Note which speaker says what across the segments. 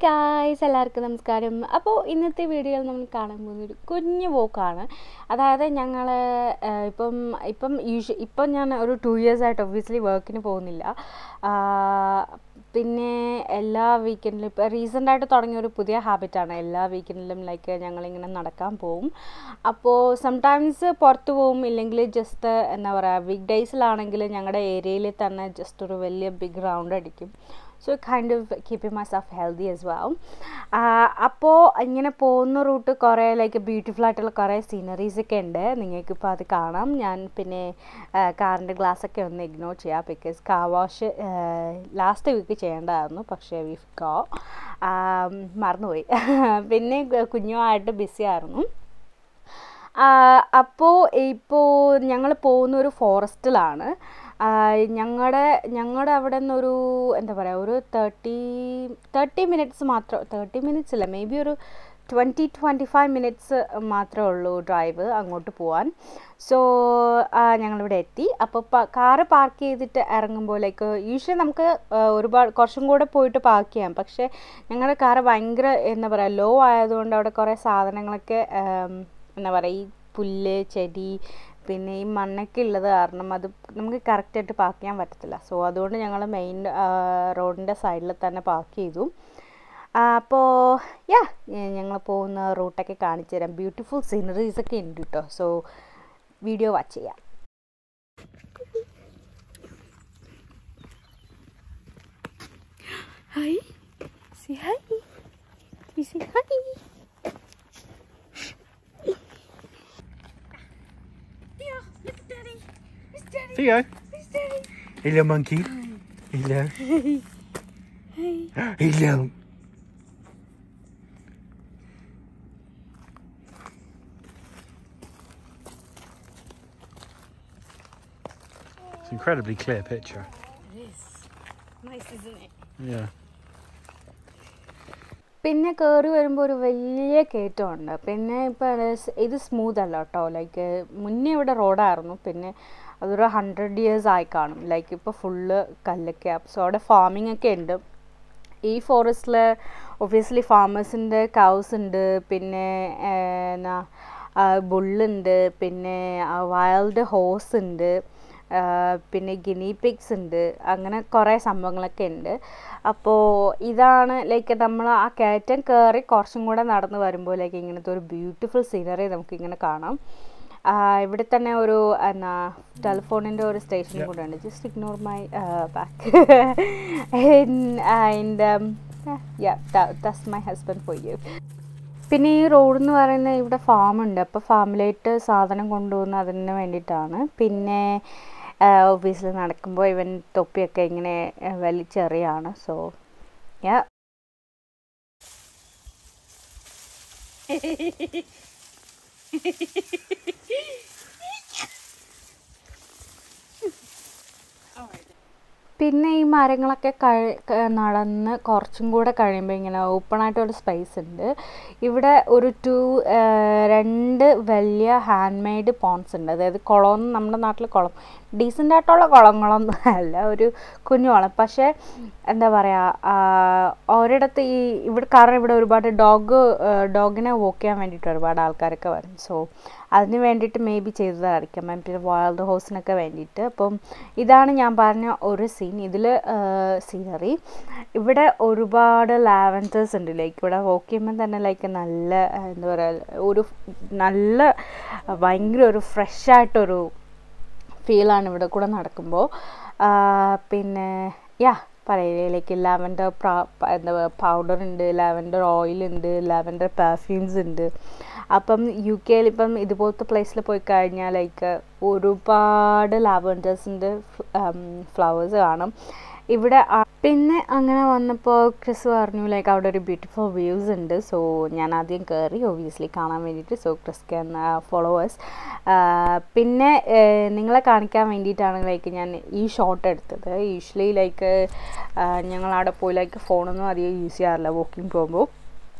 Speaker 1: Guys എല്ലാവർക്കും നമസ്കാരം അപ്പോൾ ഇന്നത്തെ വീഡിയോയിൽ നമ്മൾ കാണാൻ പോകുന്ന ഒരു കുഞ്ഞു പോക്കാണ് അതായത് ഞങ്ങൾ ഇപ്പം ഇപ്പം യൂഷ്വ ഇപ്പം ഞാൻ ഒരു ടു ഇയേഴ്സ് ആയിട്ട് ഒബ്വിയസ്ലി വർക്കിന് പോകുന്നില്ല ആ, പിന്നെ എല്ലാ വീക്കെൻഡിലും ഇപ്പോൾ റീസെൻ്റ് ആയിട്ട് തുടങ്ങിയ ഒരു പുതിയ ഹാബിറ്റാണ് എല്ലാ വീക്കെൻഡിലും ലൈക്ക് ഞങ്ങളിങ്ങനെ നടക്കാൻ പോവും അപ്പോൾ സംടൈംസ് പുറത്ത് പോവും ഇല്ലെങ്കിൽ ജസ്റ്റ് എന്താ പറയുക വീക്ക് ഡേയ്സിലാണെങ്കിൽ ഞങ്ങളുടെ ഏരിയയിൽ തന്നെ ജസ്റ്റ് ഒരു വലിയ ബിഗ് റൗണ്ട് അടിക്കും so kind of keeping myself healthy as well അപ്പോൾ ഇങ്ങനെ പോകുന്ന റൂട്ട് കുറേ ലൈക്ക് ബ്യൂട്ടിഫുൾ ആയിട്ടുള്ള കുറേ സീനറീസ് ഒക്കെ ഉണ്ട് നിങ്ങൾക്കിപ്പോൾ അത് കാണാം ഞാൻ പിന്നെ കാറിൻ്റെ ഗ്ലാസ് ഒക്കെ ഒന്ന് ഇഗ്നോർ ചെയ്യാം because car wash last week ചെയ്യേണ്ടതായിരുന്നു പക്ഷേ വിഫ് ഗോ മറന്നുപോയി പിന്നെ കുഞ്ഞുമായിട്ട് ബിസി ആയിരുന്നു അപ്പോൾ ഇപ്പോൾ ഞങ്ങൾ പോകുന്ന ഒരു ഫോറസ്റ്റിലാണ് ഞങ്ങളുടെ ഞങ്ങളുടെ അവിടെ നിന്നൊരു എന്താ പറയുക ഒരു തേർട്ടി തേർട്ടി മിനിറ്റ്സ് മാത്രം തേർട്ടി മിനിറ്റ്സ് ഇല്ല മേ ബി ഒരു ട്വൻറ്റി ട്വൻറ്റി ഫൈവ് മിനിറ്റ്സ് മാത്രമേ ഉള്ളൂ ഡ്രൈവ് അങ്ങോട്ട് പോകാൻ സോ ഞങ്ങളിവിടെ എത്തി അപ്പോൾ കാറ് പാർക്ക് ചെയ്തിട്ട് ഇറങ്ങുമ്പോൾ ലൈക്ക് യൂഷ്വലി നമുക്ക് ആ, ഒരുപാട് കുറച്ചും കൂടെ പോയിട്ട് പാർക്ക് ചെയ്യാം പക്ഷേ ഞങ്ങളുടെ കാറ് ഭയങ്കര എന്താ പറയുക ലോ ആയതുകൊണ്ട് അവിടെ കുറേ സാധനങ്ങളൊക്കെ ആം, എന്താ പറയുക ഈ പുല്ല് ചെടി പിന്നെ ഈ മണ്ണൊക്കെ ഉള്ളത് കാരണം അത് നമുക്ക് കറക്റ്റായിട്ട് പാർക്ക് ചെയ്യാൻ പറ്റത്തില്ല സോ അതുകൊണ്ട് ഞങ്ങൾ മെയിൻ റോഡിൻ്റെ സൈഡിൽ തന്നെ പാർക്ക് ചെയ്തു അപ്പോൾ യാ ഞങ്ങൾ പോകുന്ന റൂട്ടൊക്കെ കാണിച്ചു തരാം ബ്യൂട്ടിഫുൾ സീനറീസ് ഒക്കെ ഉണ്ട് കേട്ടോ സോ വീഡിയോ വാച്ച് ചെയ്യാം ഹായ് സി ഹായ് സി hi
Speaker 2: Theo. Hello, monkey. Hello. Hello. It's an incredibly clear picture. Yeah.
Speaker 1: പിന്നെ കയറി വരുമ്പോൾ ഒരു വലിയ കയറ്റമുണ്ട് പിന്നെ ഇപ്പോൾ ഇത് സ്മൂത്ത് അല്ല കേട്ടോ ലൈക്ക് മുന്നേ ഇവിടെ റോഡായിരുന്നു പിന്നെ അതൊരു ഹൺഡ്രഡ് ഇയേഴ്സ് ആയി കാണും ലൈക്ക് ഇപ്പോൾ ഫുള്ള് കല്ലൊക്കെ സോ അവിടെ ഫാമിംഗ് ഒക്കെ ഉണ്ട് ഈ ഫോറസ്റ്റിൽ ഒബ്വിയസ്ലി ഫാമേഴ്സിൻ്റെ കൗസ് ഉണ്ട് പിന്നെ എന്നാ ബുള്ളുണ്ട് പിന്നെ വൈൽഡ് ഹോസ് ഉണ്ട് ആ, പിന്നെ ഗിനി പിഗ്സ് ഉണ്ട് അങ്ങനെ കുറേ സംഭവങ്ങളൊക്കെ ഉണ്ട് അപ്പോൾ ഇതാണ് ലൈക്ക് നമ്മൾ ആ കയറ്റം കയറി കുറച്ചും കൂടെ നടന്ന് വരുമ്പോൾ ലൈക്ക് ഇങ്ങനത്തെ ഒരു ബ്യൂട്ടിഫുൾ സീനറി നമുക്കിങ്ങനെ കാണാം ആ, ഇവിടെ തന്നെ ഒരു എന്നാ ടെലിഫോണിൻ്റെ ഒരു സ്റ്റേഷൻ കൂടെ ഉണ്ട് just ignore my back and this my husband for you പിന്നെ ഈ റോഡ് എന്ന് പറയുന്നത് ഇവിടെ ഫാമുണ്ട് അപ്പോൾ ഫാമിലായിട്ട് സാധനം കൊണ്ടുപോകുന്ന അതിന് വേണ്ടിയിട്ടാണ് പിന്നെ ഓഫീസിൽ നടക്കുമ്പോൾ ഇവൻ തൊപ്പിയൊക്കെ ഇങ്ങനെ ആ, വലിച്ചെറിയാണ് സോ യാ പിന്നെ ഈ മരങ്ങളൊക്കെ കഴി ക- നടന്ന് കുറച്ചും കൂടെ കഴിയുമ്പോൾ ഇങ്ങനെ ഓപ്പൺ ആയിട്ടൊരു സ്പേസ് ഉണ്ട് ഇവിടെ ഒരു ടു രണ്ട് വലിയ ഹാൻഡ് മെയ്ഡ് പോൺസ് ഉണ്ട് അതായത് കുളം നമ്മുടെ നാട്ടിൽ കുളം ഡീസൻ്റ് ആയിട്ടുള്ള കുളങ്ങളൊന്നും അല്ല ഒരു കുഞ്ഞു കുളം പക്ഷേ എന്താ പറയുക ഒരിടത്ത് ഈ ഇവിടെ കാരണം ഇവിടെ ഒരുപാട് ഡോഗ് ഡോഗിനെ വോക്ക് ചെയ്യാൻ വേണ്ടിയിട്ട് ഒരുപാട് ആൾക്കാരൊക്കെ വരും സോ അതിന് വേണ്ടിയിട്ട് മേ ബി ചെയ്തതായിരിക്കാം മേ പിന്നെ വൈൽഡ് ഹൗസിനൊക്കെ വേണ്ടിയിട്ട് അപ്പം ഇതാണ് ഞാൻ പറഞ്ഞ ഒരു സീൻ ഇതിൽ സീനറി ഇവിടെ ഒരുപാട് ലാവൻഡേഴ്സ് ഉണ്ട് ലൈക്ക് ഇവിടെ വോക്ക് ചെയ്യുമ്പോൾ തന്നെ ലൈക്ക് നല്ല ആ, എന്താ പറയുക ഒരു നല്ല ആ, ഭയങ്കര ഒരു ഫ്രഷ് ആയിട്ടൊരു ഫീലാണ് ഇവിടെ കൂടെ നടക്കുമ്പോൾ പിന്നെ യാ പറയില്ലേ ലൈക്ക് ലാവൻഡർ എന്താ പൗഡർ ഉണ്ട് ലാവൻഡർ ഓയിൽ ഉണ്ട് ലാവൻഡർ പെർഫ്യൂംസ് ഉണ്ട് അപ്പം യു കെയിൽ ഇപ്പം ഇതുപോലത്തെ പ്ലേസിൽ പോയി കഴിഞ്ഞാൽ ലൈക്ക് ഒരുപാട് ലാവൻഡേഴ്സിൻ്റെ ഫ്ലവേഴ്സ് കാണും ഇവിടെ ആ- പിന്നെ അങ്ങനെ വന്നപ്പോൾ ക്രിസ് പറഞ്ഞു ലൈക്ക് അവിടെ ഒരു ബ്യൂട്ടിഫുൾ വ്യൂസ് ഉണ്ട് സോ ഞാൻ ആദ്യം കയറി ഒബിയസ്ലി കാണാൻ വേണ്ടിയിട്ട് സോ ക്രിസ് ക്യാൻ ഫോളോവേഴ്സ് പിന്നെ ഏഹ്, നിങ്ങളെ കാണിക്കാൻ വേണ്ടിയിട്ടാണ് ലൈക്ക് ഞാൻ ഈ ഷോട്ട് എടുത്തത് യൂഷ്വലി ലൈക്ക് ഞങ്ങൾ അവിടെ പോയി ലൈക്ക് ഫോണൊന്നും അധികം യൂസ് ചെയ്യാറില്ല വോക്കിംഗ് പോകുമ്പോൾ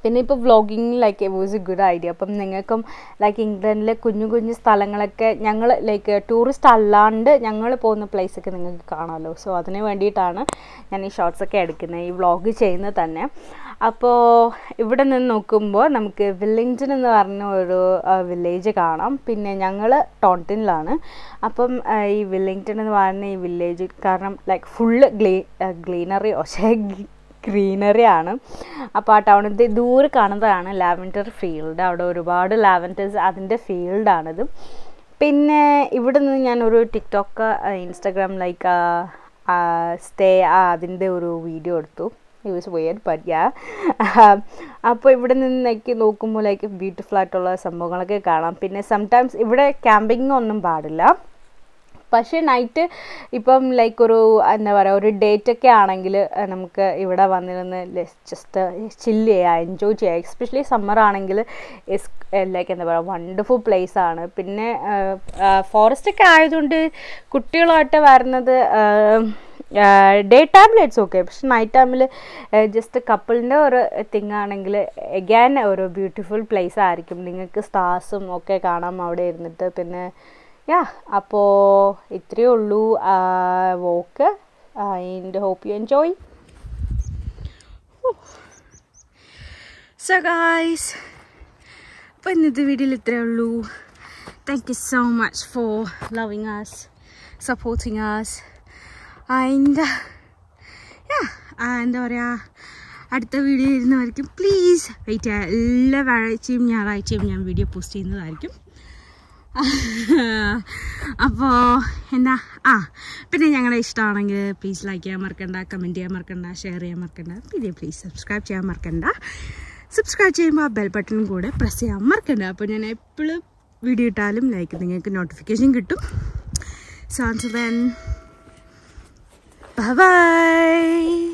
Speaker 1: പിന്നെ ഇപ്പോൾ vlogging like was a good idea അപ്പം നിങ്ങൾക്കും ലൈക്ക് ഇംഗ്ലണ്ടിലെ കുഞ്ഞു കുഞ്ഞു സ്ഥലങ്ങളൊക്കെ ഞങ്ങൾ ലൈക്ക് ടൂറിസ്റ്റ് അല്ലാണ്ട് ഞങ്ങൾ പോകുന്ന പ്ലേസൊക്കെ നിങ്ങൾക്ക് കാണാമല്ലോ സോ അതിന് വേണ്ടിയിട്ടാണ് ഞാൻ ഈ ഷോർട്സൊക്കെ എടുക്കുന്നത് ഈ വ്ളോഗ് ചെയ്യുന്നത് തന്നെ അപ്പോൾ ഇവിടെ നിന്ന് നോക്കുമ്പോൾ നമുക്ക് വില്ലിങ്ടൺ എന്ന് പറഞ്ഞ ഒരു വില്ലേജ് കാണാം പിന്നെ ഞങ്ങൾ ടോണ്ടിനിലാണ് അപ്പം ആ, ഈ വില്ലിങ്ടൺ എന്ന് പറയുന്ന ഈ വില്ലേജ് കാരണം ലൈക്ക് ഫുള്ള് ഗ്ലീ ഗ്ലീനറി പക്ഷേ ഗ്രീനറി ആണ് അപ്പോൾ ആ ടൗണിൽ ദൂരെ കാണുന്നതാണ് ലാവൻഡർ ഫീൽഡ് അവിടെ ഒരുപാട് ലാവൻഡേഴ്സ് അതിൻ്റെ ഫീൽഡാണിത് പിന്നെ ഇവിടെ നിന്ന് ഞാൻ ഒരു ടിക്ടോക്ക് ഇൻസ്റ്റാഗ്രാം ലൈക്ക് സ്റ്റേ അതിൻ്റെ ഒരു വീഡിയോ എടുത്തു it was weird but yeah അപ്പോൾ ഇവിടെ നിന്നൊക്കെ നോക്കുമ്പോൾ ലൈക്ക് ബ്യൂട്ടിഫുൾ ആയിട്ടുള്ള സംഭവങ്ങളൊക്കെ കാണാം പിന്നെ സംടൈംസ് ഇവിടെ ക്യാമ്പിംഗ് ഒന്നും പാടില്ല പക്ഷേ നൈറ്റ് ഇപ്പം ലൈക്ക് ഒരു എന്താ പറയുക ഒരു ഡേറ്റ് ഒക്കെ ആണെങ്കിൽ നമുക്ക് ഇവിടെ വന്നിരുന്ന് ജസ്റ്റ് ചില്ല് ചെയ്യുക എൻജോയ് ചെയ്യുക എസ്പെഷ്യലി സമ്മർ ആണെങ്കിൽ ലൈക്ക് എന്താ പറയുക വണ്ടർഫുൾ പ്ലേസ് ആണ് പിന്നെ ഫോറസ്റ്റ് ഒക്കെ ആയതുകൊണ്ട് കുട്ടികളുമായിട്ട് വരുന്നത് ഡേ ടൈമിൽ ഇറ്റ്സ് ഓക്കെ പക്ഷെ നൈറ്റ് ടൈമിൽ ജസ്റ്റ് കപ്പിളിൻ്റെ ഒരു തിങ് ആണെങ്കിൽ എഗാൻ ഒരു ബ്യൂട്ടിഫുൾ പ്ലേസ് ആയിരിക്കും നിങ്ങൾക്ക് സ്റ്റാർസും ഒക്കെ കാണാം അവിടെ ഇരുന്നിട്ട് പിന്നെ യാ അപ്പോൾ ഇത്രയേ ഉള്ളൂ walk and hope you enjoy so guys അപ്പോൾ ഇന്നത്തെ വീഡിയോയിൽ ഇത്രയേ ഉള്ളൂ thank you so much for loving us supporting us and yeah എന്താ പറയുക അടുത്ത വീഡിയോ ഇരുന്നവർക്ക് പ്ലീസ് വെയിറ്റ് ചെയ്യുക എല്ലാ വ്യാഴാഴ്ചയും ഞായറാഴ്ചയും ഞാൻ വീഡിയോ പോസ്റ്റ് ചെയ്യുന്നതായിരിക്കും അപ്പോൾ എന്താ ആ പിന്നെ ഞങ്ങളെ ഇഷ്ടമാണെങ്കിൽ പ്ലീസ് ലൈക്ക് ചെയ്യാൻ മറക്കണ്ട കമൻറ്റ് ചെയ്യാൻ മറക്കണ്ട ഷെയർ ചെയ്യാൻ മറക്കണ്ട പിന്നെ പ്ലീസ് സബ്സ്ക്രൈബ് ചെയ്യാൻ മറക്കണ്ട സബ്സ്ക്രൈബ് ചെയ്യുമ്പോൾ ആ ബെൽ ബട്ടൺ കൂടെ പ്രസ് ചെയ്യാൻ മറക്കണ്ട അപ്പോൾ ഞാൻ എപ്പോഴും വീഡിയോ ഇട്ടാലും ലൈക്ക് നിങ്ങൾക്ക് നോട്ടിഫിക്കേഷൻ കിട്ടും സോ ദെൻ ബൈ